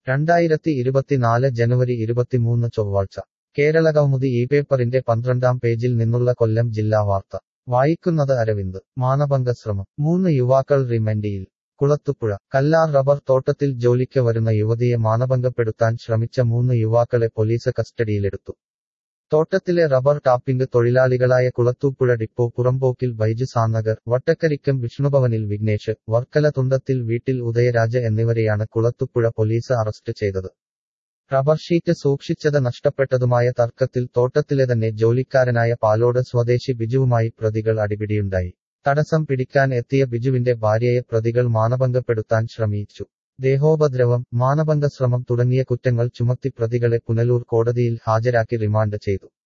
രണ്ടായിരത്തി ഇരുപത്തിനാല് ജനുവരി ഇരുപത്തിമൂന്ന് ചൊവ്വാഴ്ച കേരളകൗമുദി ഈ പേപ്പറിന്റെ പന്ത്രണ്ടാം പേജിൽ നിന്നുള്ള കൊല്ലം ജില്ലാ വാർത്ത വായിക്കുന്നത് അരവിന്ദ് മാനഭംഗശ്രമം മൂന്ന് യുവാക്കൾ റിമാൻഡിയിൽ കുളത്തുപുഴ കല്ലാർ റബ്ബർ തോട്ടത്തിൽ ജോലിക്ക് വരുന്ന യുവതിയെ മാനഭംഗപ്പെടുത്താൻ ശ്രമിച്ച മൂന്ന് യുവാക്കളെ പോലീസ് കസ്റ്റഡിയിലെടുത്തു തോട്ടത്തിലെ റബ്ബർ ടാപ്പിംഗ് തൊഴിലാളികളായ കുളത്തൂപ്പുഴ ഡിപ്പോ പുറമ്പോക്കിൽ ബൈജു സാനഗർ വട്ടക്കരിക്കം വിഷ്ണുഭവനിൽ വിഘ്നേഷ് വർക്കല തുണ്ടത്തിൽ വീട്ടിൽ ഉദയരാജ എന്നിവരെയാണ് കുളത്തുപുഴ പോലീസ് അറസ്റ്റ് ചെയ്തത് റബ്ബർ ഷീറ്റ് സൂക്ഷിച്ചത് നഷ്ടപ്പെട്ടതുമായ തർക്കത്തിൽ തോട്ടത്തിലെ തന്നെ ജോലിക്കാരനായ പാലോട് സ്വദേശി ബിജുവുമായി പ്രതികൾ അടിപിടിയുണ്ടായി തടസ്സം പിടിക്കാൻ എത്തിയ ബിജുവിന്റെ ഭാര്യയെ പ്രതികൾ മാനഭംഗപ്പെടുത്താൻ ശ്രമിച്ചു ദേഹോപദ്രവം മാനഭംഗശ്രമം തുടങ്ങിയ കുറ്റങ്ങൾ ചുമത്തി പ്രതികളെ പുനലൂർ കോടതിയിൽ ഹാജരാക്കി റിമാൻഡ് ചെയ്തു